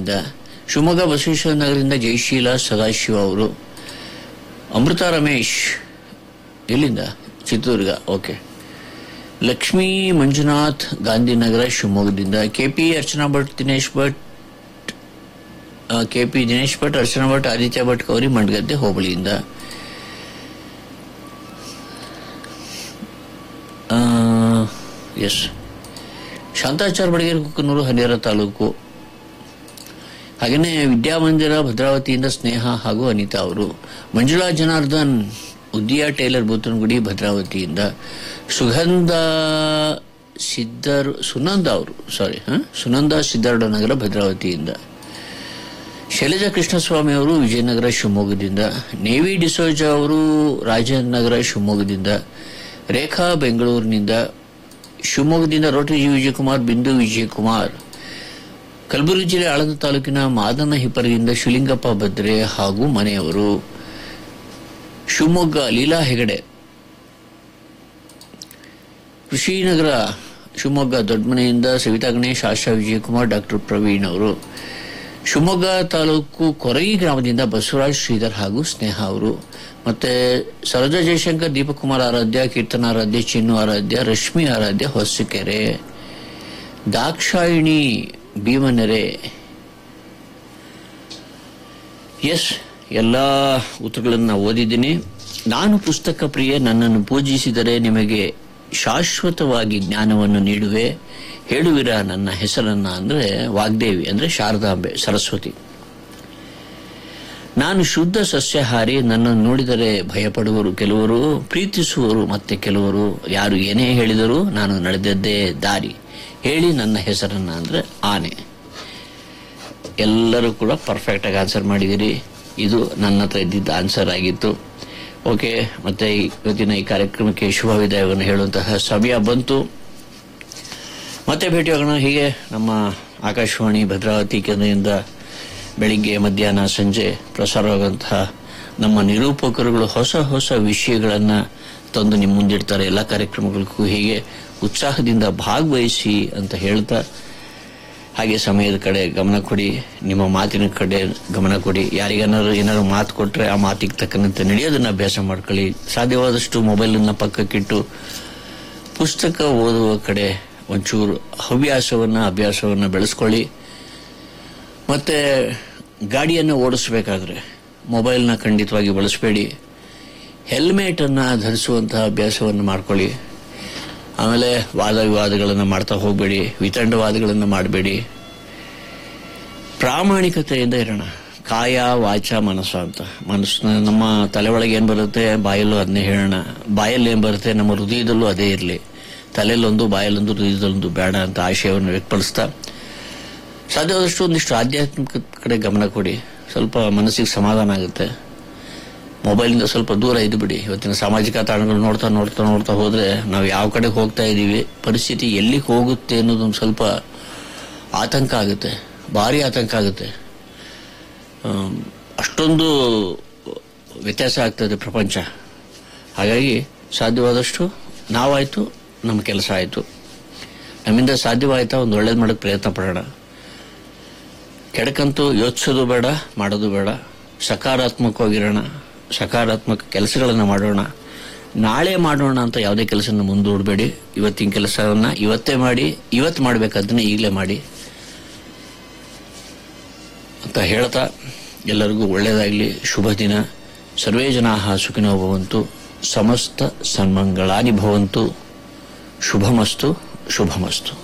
ಇಲ್ಲಿಂದ ಶಿವಮೊಗ್ಗ ಬಸವೇಶ್ವರ ನಗರದಿಂದ ಜಯಶೀಲ ಸದಾಶಿವ ಅವರು ಅಮೃತ ರಮೇಶ್ ಎಲ್ಲಿಂದ ಚಿತ್ರದುರ್ಗ ಓಕೆ ಲಕ್ಷ್ಮೀ ಮಂಜುನಾಥ್ ಗಾಂಧಿನಗರ ಶಿವಮೊಗ್ಗದಿಂದ ಕೆಪಿ ಅರ್ಚನಾ ಭಟ್ ದಿನೇಶ್ ಭಟ್ ಕೆಪಿ ದಿನೇಶ್ ಭಟ್ ಅರ್ಚನಾ ಭಟ್ ಆದಿತ್ಯ ಭಟ್ ಗೌರಿ ಮಂಡಗದ್ದೆ ಹೋಬಳಿಯಿಂದ ಎಸ್ ಶಾಂತಾಚಾರ ಬಡಗೇರಿ ಕುಕ್ಕನೂರು ಹರಿಹರ ತಾಲೂಕು ಹಾಗೆಯೇ ವಿದ್ಯಾಮಂದಿರ ಭದ್ರಾವತಿಯಿಂದ ಸ್ನೇಹ ಹಾಗೂ ಅನಿತಾ ಅವರು ಮಂಜುಳಾ ಜನಾರ್ದನ್ ಉದ್ದಿಯಾ ಟೈಲರ್ ಬೂತನಗುಡಿ ಭದ್ರಾವತಿಯಿಂದ ಸುಗಂಧ ಸಿದ್ದರ್ ಸುನಂದ ಅವರು ಸಾರಿ ಸುನಂದ ಸಿದ್ದಾರ್ಡ ನಗರ ಭದ್ರಾವತಿಯಿಂದ ಶೈಲಜಾ ಕೃಷ್ಣಸ್ವಾಮಿ ಅವರು ವಿಜಯನಗರ ಶಿವಮೊಗ್ಗದಿಂದ ನೇವಿ ಡಿಸೋಜ ಅವರು ರಾಜೇಂದ್ರ ನಗರ ಶಿವಮೊಗ್ಗದಿಂದ ರೇಖಾ ಬೆಂಗಳೂರಿನಿಂದ ಶಿವಮೊಗ್ಗದಿಂದ ರೋಟರಿ ಜಿ ವಿಜಯಕುಮಾರ್ ಬಿಂದು ವಿಜಯಕುಮಾರ್ ಕಲಬುರಗಿ ಜಿಲ್ಲೆ ಆಳಂದ ತಾಲೂಕಿನ ಮಾದನ ಹಿಪ್ಪರಗಿಂದ ಶಿವಲಿಂಗಪ್ಪ ಭದ್ರೆ ಹಾಗೂ ಮನೆಯವರು ಶಿವಮೊಗ್ಗ ಲೀಲಾ ಹೆಗಡೆ ಕೃಷಿನಗರ ಶಿವಮೊಗ್ಗ ದೊಡ್ಡಮನೆಯಿಂದ ಸವಿತಾ ಗಣೇಶ್ ಆಶಾ ವಿಜಯಕುಮಾರ್ ಡಾಕ್ಟರ್ ಪ್ರವೀಣ್ ಅವರು ಶಿವಮೊಗ್ಗ ತಾಲೂಕು ಕೊರಗಿ ಗ್ರಾಮದಿಂದ ಬಸವರಾಜ್ ಶ್ರೀಧರ್ ಹಾಗೂ ಸ್ನೇಹ ಅವರು ಮತ್ತೆ ಸರೋಜಾ ಜಯಶಂಕರ್ ದೀಪಕ್ ಕುಮಾರ್ ಆರಾಧ್ಯ ಕೀರ್ತನ ಆರಾಧ್ಯ ಚಿನ್ನು ಆರಾಧ್ಯ ರಶ್ಮಿ ಆರಾಧ್ಯ ಹೊಸಕೆರೆ ದಾಕ್ಷಾಯಿಣಿ ಭೀಮನೆರೆ ಎಸ್ ಎಲ್ಲ ಉತ್ತರಗಳನ್ನು ಓದಿದ್ದೀನಿ ನಾನು ಪುಸ್ತಕ ಪ್ರಿಯ ನನ್ನನ್ನು ಪೂಜಿಸಿದರೆ ನಿಮಗೆ ಶಾಶ್ವತವಾಗಿ ಜ್ಞಾನವನ್ನು ನೀಡುವೆ ಹೇಳುವಿರ ನನ್ನ ಹೆಸರನ್ನ ಅಂದ್ರೆ ವಾಗ್ದೇವಿ ಅಂದ್ರೆ ಶಾರದಾಂಬೆ ಸರಸ್ವತಿ ನಾನು ಶುದ್ಧ ಸಸ್ಯಾಹಾರಿ ನನ್ನನ್ನು ನೋಡಿದರೆ ಭಯಪಡುವರು ಕೆಲವರು ಪ್ರೀತಿಸುವರು ಮತ್ತೆ ಕೆಲವರು ಯಾರು ಏನೇ ಹೇಳಿದರೂ ನಾನು ನಡೆದದ್ದೇ ದಾರಿ ಹೇಳಿ ನನ್ನ ಹೆಸರನ್ನ ಅಂದ್ರೆ ಆನೆ ಎಲ್ಲರೂ ಕೂಡ ಪರ್ಫೆಕ್ಟ್ ಆಗಿ ಆನ್ಸರ್ ಮಾಡಿದಿರಿ ಇದು ನನ್ನ ಹತ್ರ ಇದ್ದಿದ್ದ ಆನ್ಸರ್ ಆಗಿತ್ತು ಓಕೆ ಮತ್ತೆ ಇವತ್ತಿನ ಈ ಕಾರ್ಯಕ್ರಮಕ್ಕೆ ಶುಭ ವಿದಾಯವನ್ನು ಹೇಳುವಂತಹ ಸಮಯ ಬಂತು ಮತ್ತೆ ಭೇಟಿಯಾಗೋಣ ಹೀಗೆ ನಮ್ಮ ಆಕಾಶವಾಣಿ ಭದ್ರಾವತಿ ಕೇಂದ್ರದಿಂದ ಬೆಳಿಗ್ಗೆ ಮಧ್ಯಾಹ್ನ ಸಂಜೆ ಪ್ರಸಾರವಾಗುವಂತಹ ನಮ್ಮ ನಿರೂಪಕರುಗಳು ಹೊಸ ಹೊಸ ವಿಷಯಗಳನ್ನು ತಂದು ನಿಮ್ಮ ಮುಂದಿಡ್ತಾರೆ ಎಲ್ಲ ಕಾರ್ಯಕ್ರಮಗಳಿಗೂ ಹೀಗೆ ಉತ್ಸಾಹದಿಂದ ಭಾಗವಹಿಸಿ ಅಂತ ಹೇಳ್ತಾ ಹಾಗೆ ಸಮಯದ ಕಡೆ ಗಮನ ಕೊಡಿ ನಿಮ್ಮ ಮಾತಿನ ಕಡೆ ಗಮನ ಕೊಡಿ ಯಾರಿಗೇನಾದ್ರು ಏನಾದ್ರು ಮಾತು ಕೊಟ್ರೆ ಆ ಮಾತಿಗೆ ತಕ್ಕಂತೆ ನಡೆಯೋದನ್ನ ಅಭ್ಯಾಸ ಮಾಡ್ಕೊಳ್ಳಿ ಸಾಧ್ಯವಾದಷ್ಟು ಮೊಬೈಲನ್ನ ಪಕ್ಕಕ್ಕಿಟ್ಟು ಪುಸ್ತಕ ಓದುವ ಕಡೆ ಒಂಚೂರು ಹವ್ಯಾಸವನ್ನ ಅಭ್ಯಾಸವನ್ನ ಬೆಳೆಸ್ಕೊಳ್ಳಿ ಮತ್ತೆ ಗಾಡಿಯನ್ನು ಓಡಿಸ್ಬೇಕಾದ್ರೆ ಮೊಬೈಲ್ನ ಖಂಡಿತವಾಗಿ ಬಳಸಬೇಡಿ ಹೆಲ್ಮೆಟನ್ನು ಧರಿಸುವಂತಹ ಅಭ್ಯಾಸವನ್ನು ಮಾಡ್ಕೊಳ್ಳಿ ಆಮೇಲೆ ವಾದ ವಿವಾದಗಳನ್ನು ಮಾಡ್ತಾ ಹೋಗಬೇಡಿ ವಿತಂಡವಾದಗಳನ್ನು ಮಾಡಬೇಡಿ ಪ್ರಾಮಾಣಿಕತೆಯಿಂದ ಇರೋಣ ಕಾಯ ವಾಚ ಮನಸ್ಸು ಅಂತ ಮನಸ್ಸು ನಮ್ಮ ತಲೆ ಒಳಗೆ ಏನು ಬರುತ್ತೆ ಬಾಯಲ್ಲೂ ಅದನ್ನೇ ಹೇಳೋಣ ಬಾಯಲ್ಲಿ ಏನು ಬರುತ್ತೆ ನಮ್ಮ ಹೃದಯದಲ್ಲೂ ಅದೇ ಇರಲಿ ತಲೆಯಲ್ಲೊಂದು ಬಾಯಲ್ಲೊಂದು ಹೃದಯದಲ್ಲೊಂದು ಬೇಡ ಅಂತ ಆಶಯವನ್ನು ವ್ಯಕ್ತಪಡಿಸ್ತಾ ಸಾಧ್ಯವಾದಷ್ಟು ಒಂದಿಷ್ಟು ಆಧ್ಯಾತ್ಮಿಕ ಕಡೆ ಗಮನ ಕೊಡಿ ಸ್ವಲ್ಪ ಮನಸ್ಸಿಗೆ ಸಮಾಧಾನ ಆಗುತ್ತೆ ಮೊಬೈಲಿಂದ ಸ್ವಲ್ಪ ದೂರ ಇದ್ದು ಬಿಡಿ ಇವತ್ತಿನ ಸಾಮಾಜಿಕ ತಾಣಗಳು ನೋಡ್ತಾ ನೋಡ್ತಾ ನೋಡ್ತಾ ಹೋದ್ರೆ ನಾವು ಯಾವ ಕಡೆ ಹೋಗ್ತಾ ಇದ್ದೀವಿ ಪರಿಸ್ಥಿತಿ ಎಲ್ಲಿಗೆ ಹೋಗುತ್ತೆ ಅನ್ನೋದೊಂದು ಸ್ವಲ್ಪ ಆತಂಕ ಆಗುತ್ತೆ ಭಾರಿ ಆತಂಕ ಆಗುತ್ತೆ ಆಮ್, ಅಷ್ಟೊಂದು ವ್ಯತ್ಯಾಸ ಆಗ್ತದೆ ಪ್ರಪಂಚ ಹಾಗಾಗಿ ಸಾಧ್ಯವಾದಷ್ಟು ನಾವಾಯ್ತು ನಮ್ಮ ಕೆಲಸ ಆಯಿತು ನಮ್ಮಿಂದ ಸಾಧ್ಯವಾಯ್ತಾ ಒಂದು ಒಳ್ಳೇದು ಮಾಡೋಕ್ಕೆ ಪ್ರಯತ್ನ ಪಡೋಣ ಕೆಡಕಂತೂ ಯೋಚಿಸೋದು ಬೇಡ ಮಾಡೋದು ಬೇಡ ಸಕಾರಾತ್ಮಕವಾಗಿರೋಣ ಸಕಾರಾತ್ಮಕ ಕೆಲಸಗಳನ್ನು ಮಾಡೋಣ ನಾಳೆ ಮಾಡೋಣ ಅಂತ ಯಾವುದೇ ಕೆಲಸನ ಮುಂದೂಡಬೇಡಿ ಇವತ್ತಿನ ಕೆಲಸವನ್ನ ಇವತ್ತೇ ಮಾಡಿ ಇವತ್ತು ಮಾಡಬೇಕಾದನ್ನ ಈಗಲೇ ಮಾಡಿ ಅಂತ ಹೇಳ್ತಾ ಎಲ್ಲರಿಗೂ ಒಳ್ಳೆಯದಾಗಲಿ ಶುಭ ದಿನ ಸರ್ವೇ ಜನಾ ಸುಖಿನೋ ಭವಂತು ಸಮಸ್ತ ಸನ್ಮಂಗಳಾನಿ ಭವಂತು ಶುಭಮಸ್ತು ಶುಭಮಸ್ತು